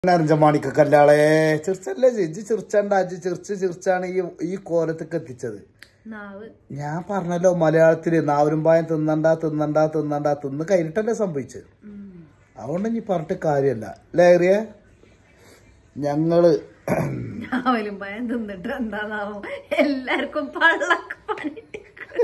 അരഞ്ചമാണിക്ക കല്ലാളെ ചിർച്ചല്ലേ ഇജ്ജ് ചിർച്ചണ്ട അജ്ജ് ചിർച്ച് ചിർച്ചാണ് ഈ ഈ കോലത്തേക്ക് എത്തിച്ചത് നാവ് ഞാൻ പറഞ്ഞല്ലോ മലയാളത്തില് നാവരും പായം തിന്നണ്ട തിന്നണ്ട തിന്നണ്ട തിന്ന് കഴിഞ്ഞിട്ടല്ലേ സംഭവിച്ചത് അതുകൊണ്ട് ഇനി പറഞ്ഞിട്ട് കാര്യമല്ല ലേറിയ ഞങ്ങള് നാവലും പയം തിന്നിട്ട് എന്താണാവോ എല്ലാവർക്കും പള്ളക്ക് പണിട്ട്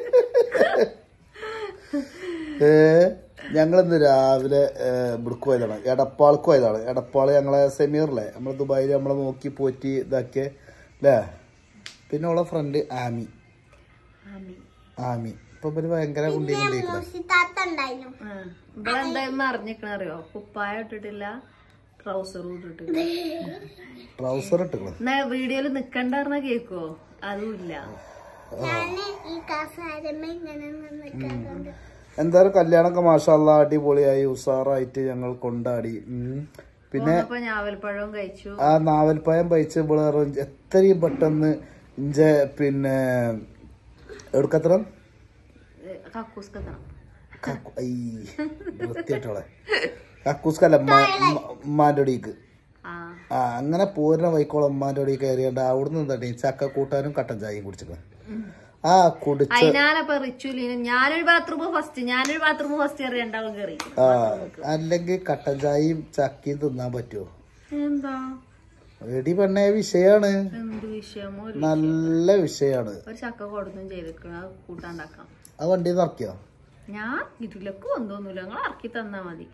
ഏ ഞങ്ങളിന്ന് രാവിലെ ഇവിടക്ക് പോയതാണ് എടപ്പാൾക്ക് പോയതാണ് എടപ്പാള് ഞങ്ങളെ സെമീറിലെ നമ്മളെ ദുബായിൽ നമ്മളെ നോക്കി പോറ്റി ഇതാക്കിയ അല്ലേ പിന്നെ ഉള്ള ഫ്രണ്ട് ആമി ആമി ആമി ഇപ്പൊ ഇവര് ഭയങ്കര കുണ്ടി കൊണ്ടിരിക്കുന്നത് ആ. ഇവിടെ എന്തായാലും അറിഞ്ഞിക്കണ അറിയോ കുപ്പായ ഇട്ടിട്ടില്ല ട്രൗസറും ഇട്ടിട്ടില്ല ട്രൗസർ ഇട്ടുകള് എന്നാ വീഡിയോയിൽ നിക്കണ്ട പറഞ്ഞ കേക്കോ അതും ഇല്ല എന്തായാലും കല്യാണമൊക്കെ മാഷാല്ല അടിപൊളിയായി ഉഷാറായിട്ട് ഞങ്ങൾ കൊണ്ടാടി ഉം. പിന്നെ അപ്പൊ ഞാവൽപ്പഴവും കഴിച്ചു ആ നാവൽപ്പായം പഴിച്ച് ഇവിടെ ഇറങ്ങി എത്രയും പെട്ടെന്ന് ഇഞ്ചെ പിന്നെ എവിടക്കത്രം കക്കൂസ് കത്തണം വൃത്തിയായിട്ടോളെ കക്കൂസ്കല്ല ഉമ്മാന്റെ അടിക്ക് ആ ആ അങ്ങനെ പോരുന്ന വൈക്കോളം ഉമ്മാന്റെ അടി കയറിയാണ്ട് അവിടുന്ന് എന്താ ചക്ക കൂട്ടാനും കട്ടൻ ചായയും കുടിച്ചിട്ട് ആ കുടിച്ച് അതിനാലപ്പൊ റിച്ചുലിനും ഞാനൊരു ബാത്റൂം ഫസ്റ്റ് ഞാനൊരു ബാത്റൂം ഫസ്റ്റ് കയറി രണ്ടാളും കയറി ആ അല്ലെങ്കിൽ കട്ടൻ ചായയും ചക്കയും തിന്നാൻ പറ്റുമോ എന്താ എടി പെണ്ണേ വിഷയാണ് എന്ത് വിഷയമോ ഒരു നല്ല വിഷയാണ് ഒരു ചക്ക കൊടുത്തും ചെയ്തിരിക്കണം അത് കൂട്ടാണ്ടാക്കാം ആ വണ്ടി നിറക്കിയോ ഞാൻ ഇതിലൊക്കെ ഒന്നൊന്നുമില്ല നിങ്ങൾ ഇറക്കി തന്നാ മതി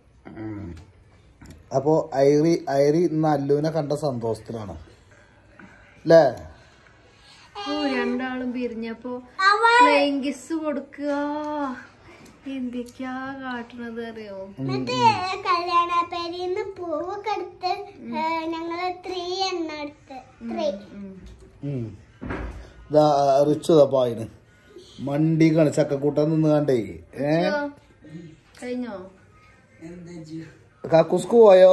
അപ്പോ ഐറി ഐറി ഇന്ന് അല്ലുവിനെ കണ്ട സന്തോഷത്തിലാണ് അല്ലേ ഓ രണ്ടാളും പിരിഞ്ഞപ്പോ ഫ്ലൈങ് കിസ് കൊടുക്കുക എന്തൊക്കെയാ കാട്ടണത് അറിയോ കല്യാണ പേരിന്ന് പൂവൊക്കെ എടുത്ത് ഞങ്ങള് ത്രീ എണ്ണ എടുത്ത് ത്രീ ഉം. റിച്ചു തപ്പായിന് മണ്ടിക്കാണ് ചക്കക്കൂട്ടം നിന്ന് കണ്ടേ ഏ ഇതോ? കഴിഞ്ഞോ കാക്കുസ്കു പോയോ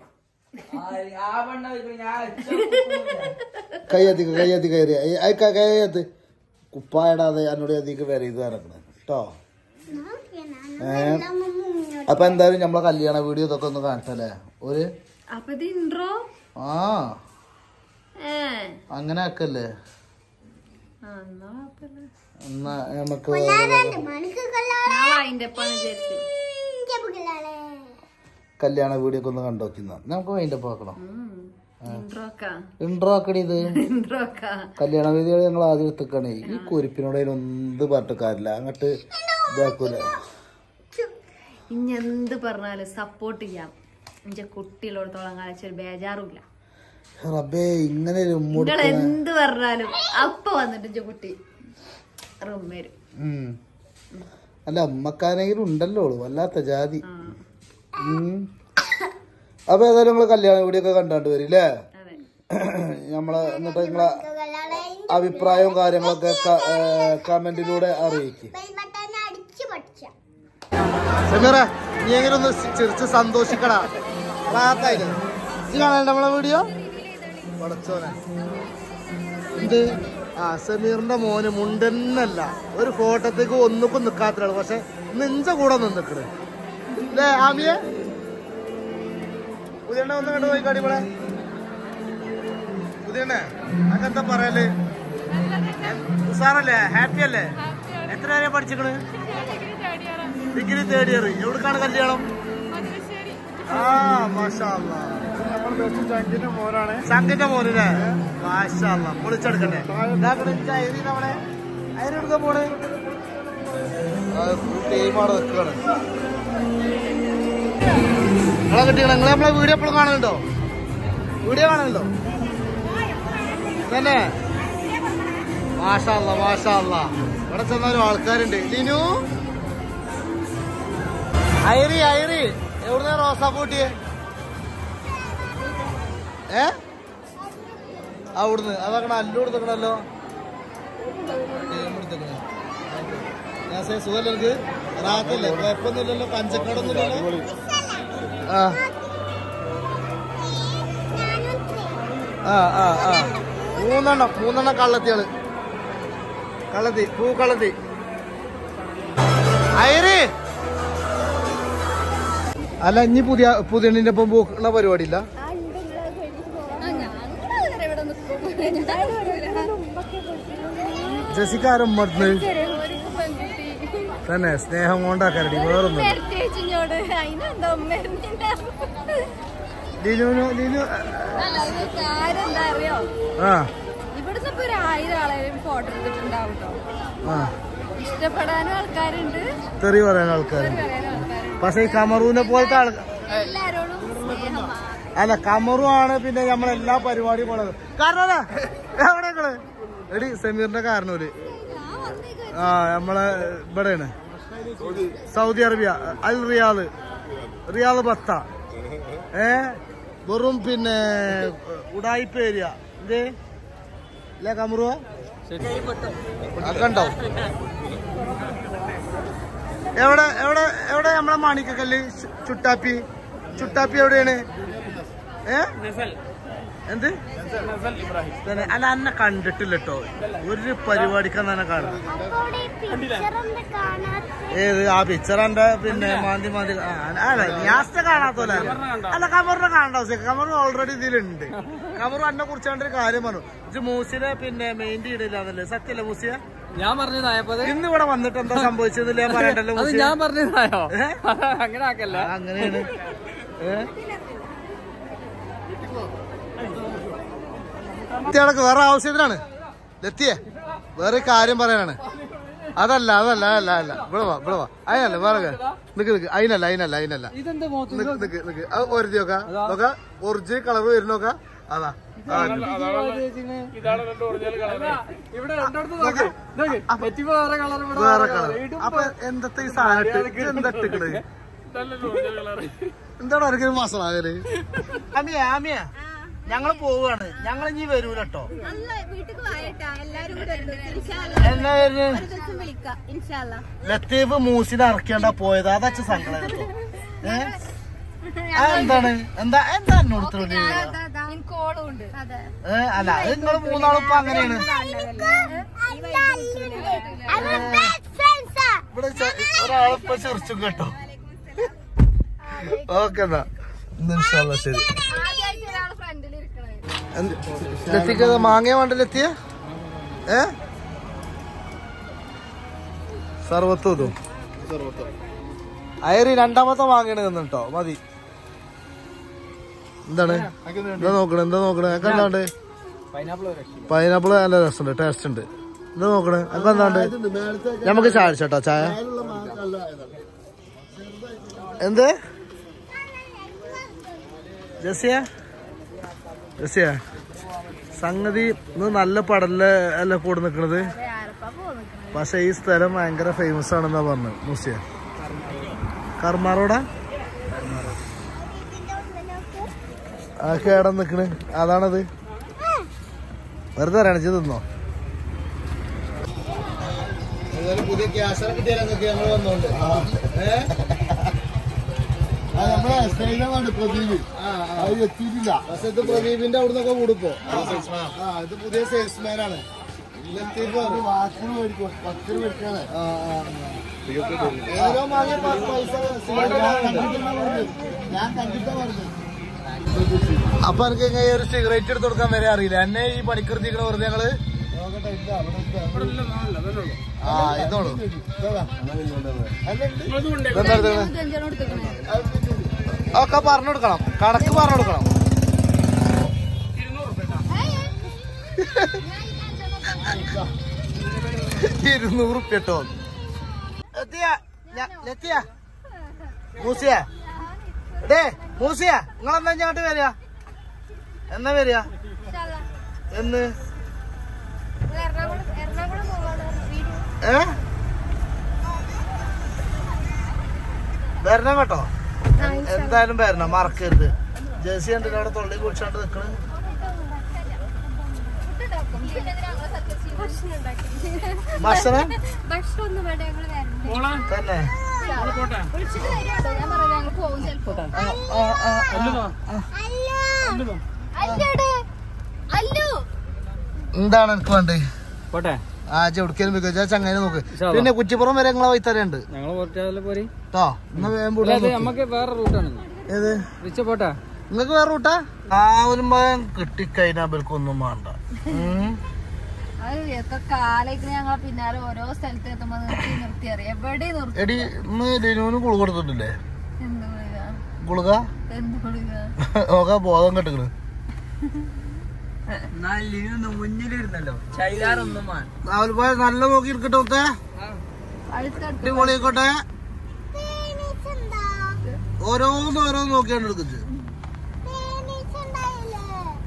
കയ്യത്തിക്ക് കയ്യത്തി കയറി അയക്ക കയ്യത്ത് കുപ്പായിടാതെ എന്നോട് അധികം വരെ ഇത് നടക്കണേ കേട്ടോ ഏ അപ്പൊ എന്തായാലും നമ്മളെ കല്യാണ വീഡിയോ ഇതൊക്കെ ഒന്ന് കാണിച്ചല്ലേ ഒരു അപ്പൊ ഇത് ഇൻട്രോ ആ ഏ അങ്ങനെ ആക്കല്ലേ ആ, എന്നാ കുഴപ്പമില്ല. എന്നാ നമുക്ക് മണിക്ക് ഞാൻ അതിന്റെ ഒപ്പാണ് വിചാരിച്ചു കല്യാണേ കല്യാണ വീഡിയോ ഒക്കെ ഒന്ന് കണ്ടോക്കുന്ന നമുക്ക് അതിന്റെ പാക്കണം ഇൻട്രോ ഒക്കെ ഇൻട്രോ ആക്കണി ഇത് ഇൻട്രോ ഒക്കെ കല്യാണ വീഡിയോ ഞങ്ങൾ ആദ്യം എടുത്തേക്കണേ ഈ കുരിപ്പിനോട് അതിനൊന്നും പറഞ്ഞിട്ട് കാര്യമില്ല അങ്ങോട്ട് ഇതാക്കൂല ഇനി എന്ത് പറഞ്ഞാലും സപ്പോർട്ട് ചെയ്യാം എന്റെ കുട്ടികളോടത്തോളം കാണിച്ച ഒരു ബേജാറുമില്ല റബ്ബേ ഇങ്ങനെ ഒരു ഉമ്മ നിങ്ങൾ എന്ത് പറഞ്ഞാലും അപ്പൊ വന്നിട്ട് എന്റെ കുട്ടി റൂമേരും ഉം. അല്ല അമ്മക്കാരെങ്കിലും ഉണ്ടല്ലോ ഓള് വല്ലാത്ത ജാതി ഉം. അപ്പൊ ഏതായാലും നിങ്ങള് കല്യാണ വീഡിയോ ഒക്കെ കണ്ടാണ്ട് വരില്ലേ അതെ നമ്മളെ എന്നിട്ട് നിങ്ങളെ അഭിപ്രായവും കാര്യങ്ങളൊക്കെ കമന്റിലൂടെ അറിയിക്കും ബട്ടൺ അടിച്ചു പഠിച്ച സമീറ നീ എങ്ങനെ ഒന്ന് ചിരിച്ച് സന്തോഷിക്കടാ റാത്തായില്ലേ ഇത് കാണാൻ നമ്മളെ വീഡിയോ പടച്ചോനെ എന്ത് ആ സമീറിന്റെ മോന് മുണ്ടെന്നല്ല ഒരു ഫോട്ടോത്തേക്ക് ഒന്നുക്കും നിക്കാത്തതാണ് പക്ഷെ നെഞ്ച കൂടെ നിന്നിക്കണ് അല്ലേ ആമിയെ പുതിയണ്ണ ഒന്ന് കണ്ടു പോയി കാടി ഇവിടെ പുതിയണ്ണ അങ്ങനത്തെ പറയല് ഉസാറല്ലേ ഹാപ്പി അല്ലേ എത്ര വരെ പഠിച്ചിക്കണ് ഡിഗ്രി തേർഡ് ഇയർ എവിടേക്കാണ് കല്യാണം ആ മാഷാ അല്ലാ. സംഘിന്റെ മോനല്ലേ മാഷാ അല്ലാ. പൊളിച്ചെടുക്കട്ടെ ഇതാക്കണ എനിക്ക് അയറി നമ്മളെ അയറി എടുക്കാൻ പോണേ ടീമാണ് നിൽക്കുകയാണ് നിങ്ങളെ കിട്ടിയാണ് നിങ്ങളെ നമ്മളെ വീഡിയോ എപ്പോഴും കാണുന്നുണ്ടോ വീഡിയോ കാണുന്നുണ്ടോ തന്നെ മാഷാ അല്ലാ, മാഷാ അല്ലാ. ഇവിടെ ചെന്നാലും ആൾക്കാരുണ്ട് ലിനു ഐറി ഐറി എവിടുന്ന റോസാ പൂട്ടിയെ ഏ അവിടുന്ന് അതൊക്കെ അല്ലൂടെ നിൽക്കണല്ലോ ഞാൻ സേ സുഖല്ലേ എനിക്ക് റാത്തല്ലേ കുഴപ്പമൊന്നുമില്ലല്ലോ പഞ്ചക്കാടൊന്നുമില്ലല്ലോ ആ ആ ആ ആ മൂന്നെണ്ണം മൂന്നെണ്ണം കള്ളത്തികള് കള്ളത്തി പൂ കള്ളത്തി ഐറി അല്ല ഇനി പുതിയ പുതിയണ്ണിന്റെ ഒപ്പം പൂക്കണ പരിപാടി ഇല്ല ആ ജസിക്കാരും മടുന്ന് തന്നെ സ്നേഹം കൊണ്ടാക്കരടി വേറൊന്നും ചേച്ചിഞ്ഞോട് അതിനെന്താ ഉമ്മ ലിനുവിന് ലിനു കാര്യം എന്താ അറിയോ ആ ഇവിടുന്ന് ഇപ്പൊ ഒരു ആയിരം ആളെയും ഫോട്ടോ എടുത്തിട്ടുണ്ടാവും കേട്ടോ ആ ഇഷ്ടപ്പെടാനും ആൾക്കാരുണ്ട് തെറി പറയാൻ ആൾക്കാർ പറയാനും ആൾക്കാരുണ്ട് പക്ഷെ ഈ കമറൂനെ പോലത്തെ ആൾക്കാർ എല്ലാരോടും സ്നേഹമാണ് അല്ല കമറു ആണ് പിന്നെ നമ്മളെല്ലാ പരിപാടിയും പോണത് കാരണം അതാ, എവിടെ നിങ്ങള് എടി സമീറിന്റെ കാരണൂര് ആ നമ്മളെ ഇവിടെയാണ് Saudi Arabia Al Riyadh Riyadh Batha ഏ വെറും പിന്നെ ഉടായിപ്പ് ഏരിയ ഇത് അല്ലേ കമറുവ കണ്ടോ എവിടെ എവിടെ എവിടെ നമ്മളെ മാണിക്കക്കല്ല് ചു- ചുട്ടാപ്പി ചുട്ടാപ്പി എവിടെയാണ് ഏ എന്ത് തന്നെ അല്ല അന്നെ കണ്ടിട്ടില്ല കേട്ടോ ഒരു പരിപാടിക്ക് തന്നെ കാണും അപ്പോൾ ഈ പിക്ചർ ഒന്ന് കാണാത്ത ഏത് ആ പിക്ചറിന്റെ പിന്നെ മാന്തി മാന്തി ആ, അല്ല ന്യാസത്തെ കാണാത്തോല അല്ല കമറിനെ കാണണ്ട ആവശ്യം കമർ ഓൾറെഡി ഇതിലുണ്ട് കമർ എന്നെ കുറിച്ചാണ്ട് ഒരു കാര്യം പറഞ്ഞു ഇത് മൂസിനെ പിന്നെ മെയിൻ ഇടില്ലാന്നല്ലേ സത്യല്ലേ മൂസിയ ഞാൻ പറഞ്ഞതായപ്പോ അത് ഇന്ന് ഇവിടെ വന്നിട്ട് എന്താ സംഭവിച്ചതില്ല ഞാൻ പറയണ്ടല്ലോ അത് മൂസിയ ഞാൻ പറഞ്ഞതായോ ഏ? അങ്ങനെ ആക്കല്ല ആ, അങ്ങനെയാണ് ഏ? കുട്ടികളൊക്കെ വേറെ ആവശ്യത്തിനാണ് ലത്തിയേ വേറെ കാര്യം പറയാനാണ് അതല്ല അതല്ല അതല്ല അല്ല ഇവിടെ വാ ഇവിടെ വാ അതിനല്ല വേറെ കാര്യം. നിക്ക് നിക്ക് അതിനല്ല അതിനല്ല അതിനല്ല ഇതെന്ത് മോത്ത് നിക്ക് നിക്ക് നിക്ക് അത് ഒരുതി നോക്ക നോക്ക ഒറിജിനൽ കളർ വരുന്ന നോക്ക അതാ അതന്നെ. ഇവിടെ രണ്ടിടത്ത് നോക്ക് നോക്ക് പറ്റിപ്പോ വേറെ കളർ ഇവിടെ വേറെ കളർ അപ്പൊ എന്തത്തെ ഈ സാധനം ഇട്ട് എന്താ ഇട്ടിക്കണ് എന്താണ് ആർക്കൊരു മസാലാകല് അമിയ അമിയ ഞങ്ങള് പോവാണ് ഞങ്ങൾ ഇനി വരൂല കേട്ടോ അല്ല വീട്ടിൽ വായട്ടാ എല്ലാരും കൂടെ ഒരു ദിവസം ഇൻഷാല്ലാ. എന്നാ വരുന്നത് ഒരു ദിവസം വിളിക്കാം ഇൻഷാല്ലാ ലത്തീഫ് മൂസിനെ ഇറക്കിയാണ്ട പോയത് അതച്ച സങ്കടം കേട്ടോ ഏ ആ, എന്താണ് എന്താ എന്താ എന്നോട് ഇത്ര വലിയ വിവരം? എനിക്ക് ഓളം ഉണ്ട് അതെ ഏ അല്ല അത് നിങ്ങൾ മൂന്നാളും ഇപ്പൊ അങ്ങനെയാണ് അവർ best friends ആ. ഇവിടെ ചെ- ഒരാളിപ്പോ ചിരിച്ചും കേട്ടോ ഓക്കെ എന്നാ ഇന്ന് ഇൻഷാല്ലാ ശരി ആദ്യമായിട്ട് ഒരാൾ ഫ്രണ്ടിൽ ഇരിക്കണേ ലത്തിക്ക് മാങ്ങ വേണ്ടല്ലെത്തിയ ഏ സർവത്തും ഇതും അയറി രണ്ടാമത്തെ വാങ്ങണ കേട്ടോ മതി എന്താണ് എന്താ നോക്കണേ എന്താ നോക്കണേ ഒക്കെ എന്താണ്ട് പൈനാപ്പിൾ പൈനാപ്പിൾ നല്ല രസമുണ്ട് ടേസ്റ്റ് ഉണ്ട് എന്താ നോക്കണേ ഒക്കെ എന്താണ്ട് നമുക്ക് ചായ അടിച്ചോട്ടോ ചായ എന്ത് ജസിയ ജസിയ സംഗതി ഇന്ന് നല്ല പടല അല്ല കൂടെ നിക്കണത് ആരപ്പാ പോകുന്നത് പക്ഷെ ഈ സ്ഥലം ഭയങ്കര ഫേമസ് ആണെന്നാ പറഞ്ഞത് മുസിയ കർമാറോടാ ആ കേടം നിക്കണ് അതാണത് വെറുതെ അറിയണ ചെയ്ത് തിന്നോ പുതിയ ക്യാഷ് കിട്ടിയാലൊക്കെ ഞങ്ങൾ വന്നോണ്ട് പ്രദീപ് അത് എത്തിയിട്ടില്ല പക്ഷെ ഇത് പ്രദീപിന്റെ അവിടെ നിന്നൊക്കെ കൂടുപ്പോ ആ ഇത് പുതിയ സെയിൽസ്മാൻ ആണ് അപ്പൊ എനിക്ക് ഇങ്ങനെ ഒരു സിഗരറ്റ് എടുത്ത് കൊടുക്കാൻ വരെ അറിയില്ല എന്നെ ഈ പണിക്കൃതിക്കണ വെറുതെ ഞങ്ങള് ആ ഇതോളൂ അഞ്ചെണ്ണം എടുത്തേക്കണേ ഒക്കെ പറഞ്ഞു കൊടുക്കണം കണക്ക് പറഞ്ഞു കൊടുക്കണം ഇരുന്നൂറ് ഉറുപ്പ്യ കേട്ടോ എത്തിയ എത്തിയ മൂസിയ ഡേ മൂസിയ നിങ്ങളെന്താ ഇങ്ങോട്ട് വരിക എന്നാ വരിക ഇൻഷാല്ലാ. എന്ന് എറണാകുളം എറണാകുളം പോവാണ് വീഡിയോ ഏ വരണം കേട്ടോ എന്തായാലും വരണം മറക്കരുത് ജേഴ്സി കണ്ടില്ല അവിടെ തൊള്ളി കുടിച്ചാണ്ട് നിക്കണ് ഭക്ഷണം ഭക്ഷണം ഒന്നും വേണ്ട ഞങ്ങള് വരണ്ടേ തന്നെ വിളിച്ചിട്ട് വരാട്ടോ ഞാൻ പറയാം ഞങ്ങൾ പോകും ചെലപ്പോ ആ, ആ, ആ, ആ, ആ. അല്ലട് അല്ലു എന്താണ് എനിക്ക് വേണ്ടേ പോട്ടെ ആ ചെടുക്കലും മികച്ച ചങ്ങനെ നോക്ക് ഇൻഷാ പിന്നെ കുറ്റിപ്പുറം വരെ നിങ്ങളെ വൈത്തരയുണ്ട് ഞങ്ങള് കുറച്ചാല് പോരി കേട്ടോ ഇന്ന് വേഗം അല്ല, വിടാൻ അത് നോക്ക്. നമുക്ക് വേറെ റൂട്ടാണ് ഏത് റിച്ച പോട്ടെ നിങ്ങക്ക് വേറെ റൂട്ടാ രാവിലും കിട്ടിക്കഴിഞ്ഞാൽ അവർക്കൊന്നും വേണ്ട ഉം. അത് എത്ര കാലേക്ക് ഞങ്ങളെ പിന്നാലെ ഓരോ സ്ഥലത്ത് എത്തുമ്പോ നിർത്തി നിർത്തി അറിയാം എവിടെ നിർത്തി എടി ഇന്ന് ലിനുവിന് ഗുള കൊടുത്തിട്ടില്ലേ എന്ത് ഗുളിക ഗുളിക എന്ത് ഗുളിക നോക്കാ ബോധം കെട്ടിക്കണ് മുന്നിലിരുന്നല്ലോ ചൈലാറൊന്നും മാൻ രാവിലെ പോയ നല്ല നോക്കി ഇരിക്കട്ടെ ഒക്കെ അടുത്തടുത്ത് അടിപൊളി ആയിക്കോട്ടെ തേനീച്ചണ്ടാ? ഓരോന്ന് ഓരോന്ന് നോക്കിയാണ് എടുക്കുന്നത് തേനീച്ചണ്ടായില്ലേ?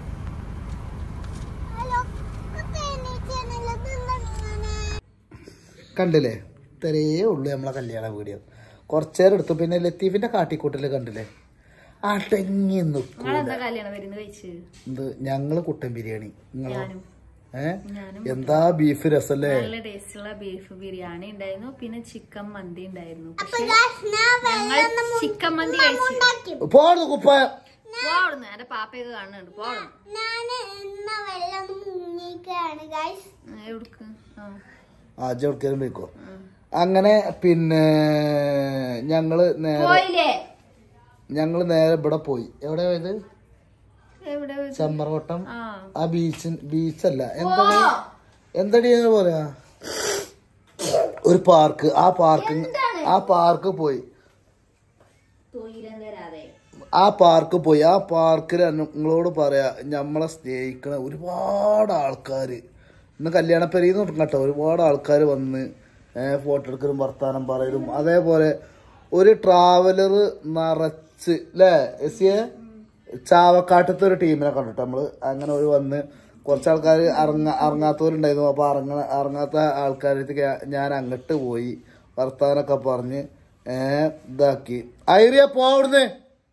ഹലോ, ഇത് തേനീച്ചയാണല്ലോ. ഇതെന്താണ് ഇങ്ങനെ? കണ്ടില്ലേ ഇത്രയേ ഉള്ളൂ നമ്മളെ കല്യാണ വീഡിയോ കുറച്ചേരം എടുത്തു പിന്നെ ലത്തീഫിന്റെ കാട്ടിക്കൂട്ടല് കണ്ടില്ലേ അടങ്ങി നിൽക്കും നിങ്ങളെന്താ കല്യാണം വരുന്നത് കഴിച്ച് ഇത് ഞങ്ങള് കുട്ടൻ ബിരിയാണി നിങ്ങളോ ഞാനും ഏ ഞാനും എന്താ ബീഫ് രസല്ലേ നല്ല ടേസ്റ്റുള്ള ബീഫ് ബിരിയാണി ഉണ്ടായിരുന്നു പിന്നെ ചിക്കൻ മന്തി ഉണ്ടായിരുന്നു അപ്പൊ പക്ഷെ guys, ഞാൻ ഞങ്ങൾ ചിക്കൻ മന്തി കഴിച്ചു ഉണ്ടാക്കി. പോടുന്നു കുപ്പായം പോടുന്നു എന്റെ പാപ്പയൊക്കെ കാണുന്നുണ്ട് പോടുന്നു ഞാന് ഇന്ന വെള്ളം മുങ്ങിക്കാണ് ഗൈസ് എവിടുക്ക് ആ ആ ജോർക്കേലും പോയിക്കോ അങ്ങനെ പിന്നെ ഞങ്ങള് നേരെ പോയില്ലേ ഞങ്ങള് നേരെ ഇവിടെ പോയി എവിടെ പോയത് എവിടെ വെച്ച്? ചമ്പറവട്ടം ആ ആ ബീച്ച് ബീച്ചല്ല എന്താണ് എന്തടി എന്ന് പറയാ ഒരു പാർക്ക് ആ പാർക്ക് ആ പാർക്ക് പോയി തൊയിരം തരാതെ ആ പാർക്ക് പോയി ആ പാർക്കിൽ നിങ്ങളോട് പറയാ നമ്മളെ സ്നേഹിക്കണ ഒരുപാട് ആൾക്കാര് ഇന്ന് കല്യാണ പെരീന്ന് കേട്ടോ ഒരുപാട് ആൾക്കാർ വന്ന് ഫോട്ടോ എടുക്കലും വർത്താനം പറയലും അതേപോലെ ഒരു ട്രാവലർ നിറച്ച് അല്ലേ എസിയെ ചാവക്കാട്ടത്തെ ഒരു ടീമിനെ കണ്ടിട്ട് നമ്മള് അങ്ങനെ ഒരു വന്ന് കുറച്ച് ആൾക്കാർ ഇറങ്ങ ഇറങ്ങാത്തവരുണ്ടായിരുന്നു അപ്പൊ ഇറങ്ങ ഇറങ്ങാത്ത ആൾക്കാരത്തേക്ക് ഞാൻ അങ്ങോട്ട് പോയി വർത്താനൊക്കെ പറഞ്ഞ് ഏഹ് ഇതാക്കി ഐറിയ പോവിടുന്നേ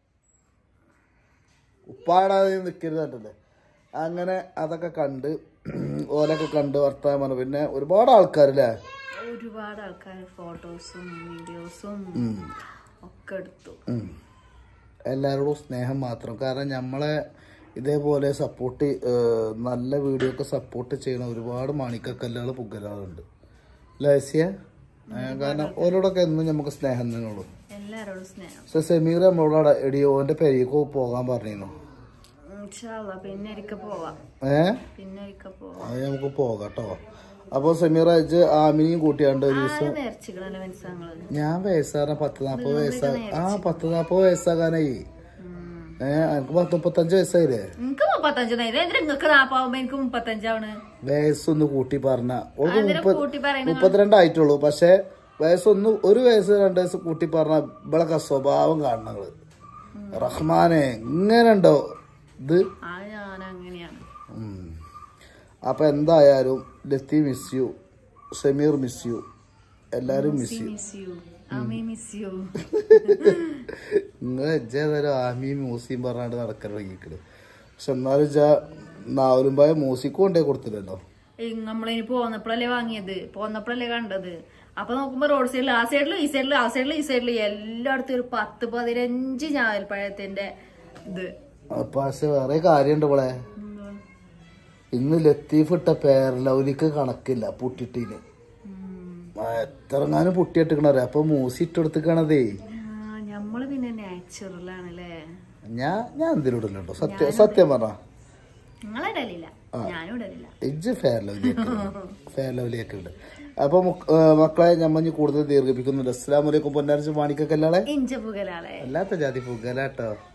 ഉപ്പാടാതെ നിൽക്കരുത് കണ്ടല്ലേ അങ്ങനെ അതൊക്കെ കണ്ട് ഓലൊക്കെ കണ്ട് വർത്താനം പറഞ്ഞു പിന്നെ ഒരുപാട് ആൾക്കാരല്ലേ ഒരുപാട് ആൾക്കാർ ഫോട്ടോസും വീഡിയോസും ഒക്കെ എടുത്തു ഉം. എല്ലാവരോടും സ്നേഹം മാത്രം കാരണം നമ്മളെ ഇതേപോലെ സപ്പോർട്ട് നല്ല വീഡിയോ ഒക്കെ സപ്പോർട്ട് ചെയ്യുന്ന ഒരുപാട് മാണിക്കക്കല്ലുകൾ പുകലുകളുണ്ട് ലേസിയ കാരണം ഓരോടൊക്കെ എന്നും നമുക്ക് സ്നേഹം തന്നെ ഉള്ളൂ എല്ലാരോടും സ്നേഹം പക്ഷെ സമീർ നമ്മളോട് എടിയോന്റെ പെരീക്ക് പോകാൻ പറഞ്ഞിരുന്നു ഇൻഷാല്ലാ പിന്നെ ഒരിക്കൽ പോവാം ഏഹ് പിന്നെ ഒരിക്കൽ പോവാം അത് നമുക്ക് പോകാം കേട്ടോ അപ്പോൾ സമീറ അയച്ച് ആമിനെയും കൂട്ടിയാണ്ട് ഒരു ദിവസം ആരെ നേർച്ചിക്കണല്ലോ മനസ്സങ്ങള് ഞാൻ വയസ്സാറിന പത്ത് നാപ്പത് വയസ്സാ ആ പത്ത് നാപ്പത് വയസ്സാകാനായി ഏഹ് എനിക്ക് പത്ത് മുപ്പത്തഞ്ച് വയസ്സായില്ലേ നിങ്ങക്ക് മുപ്പത്തഞ്ച് നേരം എന്തിനാ നിങ്ങക്ക് നാപ്പാവുമ്പോ എനിക്ക് മുപ്പത്തഞ്ചാവണ് വയസ്സൊന്ന് കൂട്ടി പറഞ്ഞ ഓൾക്ക് അതെന്തിനാ മുപ്പത് കൂട്ടി പറയണ മുപ്പത്തിരണ്ടായിട്ടുള്ളൂ പക്ഷെ വയസ്സൊന്ന് ഒരു വയസ്സ് രണ്ട് വയസ്സ് കൂട്ടി പറഞ്ഞ ഇവളൊക്കെ സ്വഭാവം കാണണങ്ങള് റഹ്മാനെ ഇങ്ങനെ ഉണ്ടോ ഇത് ആ ഞാൻ അങ്ങനെയാണ് ഉം. അപ്പൊ എന്തായാലും ലത്തി miss you Shameer miss you എല്ലാരും മിസ് യു മിസ് യു അമ്മി മിസ് യു നിങ്ങൾ ഏതായാലും ആമിയും മൂസിയും പറഞ്ഞാണ്ട് നടക്കാൻ തുടങ്ങിക്കണ് പക്ഷെ എന്നാലും ഇജ്ജ നാവലുമ്പായ മൂസിക്ക് കൊണ്ടേ കൊടുത്തില്ലല്ലോ നമ്മളിനി പോന്നപ്പോഴല്ലേ വാങ്ങിയത് പോന്നപ്പോഴല്ലേ കണ്ടത് അപ്പൊ നോക്കുമ്പോ റോഡ് സൈഡിൽ ആ സൈഡിലും ഈ സൈഡിലും ആ സൈഡിലും ഈ സൈഡിലും എല്ലായിടത്തും ഒരു പത്ത് പതിനഞ്ച് ഞാവൽപ്പഴത്തിന്റെ ഇത് പക്ഷെ വേറെ കാര്യണ്ട് ഇവിടെ ഇന്ന് ലത്തീഫ് ഇട്ട പേരലൗലിക്ക് കണക്കില്ല പുട്ടിട്ടിന് എത്രങ്ങാനും പുട്ടിയിട്ടിക്കണറിയ അപ്പൊ മൂസി ഇട്ടെടുത്തിക്കണതേ ആ, ഞമ്മള് പിന്നെ നാച്ചുറൽ ആണല്ലേ ഞാൻ ഞാൻ എന്തിനും ഇടില്ലട്ടോ സത്യം സത്യം പറഞ്ഞ നിങ്ങളിടലില്ല ഞാനും ഇടലില്ല ഇജ്ജ് ഫെയർ ലവ്ലി ഫെയർ ലവ്ലിയൊക്കെ ഉണ്ട് അപ്പൊ മുക്ക്- ഏ, മക്കളെ ഞമ്മഞ്ഞ് കൂടുതൽ ദീർഘിപ്പിക്കുന്നുണ്ട് അസ്സലാമലൈക്കും പൊന്നാരിച്ച് മാണിക്കൊക്കെ അല്ലാതെ ഇഞ്ച പുകലാളെ അല്ലാത്ത ജാതി പുകലാട്ടോ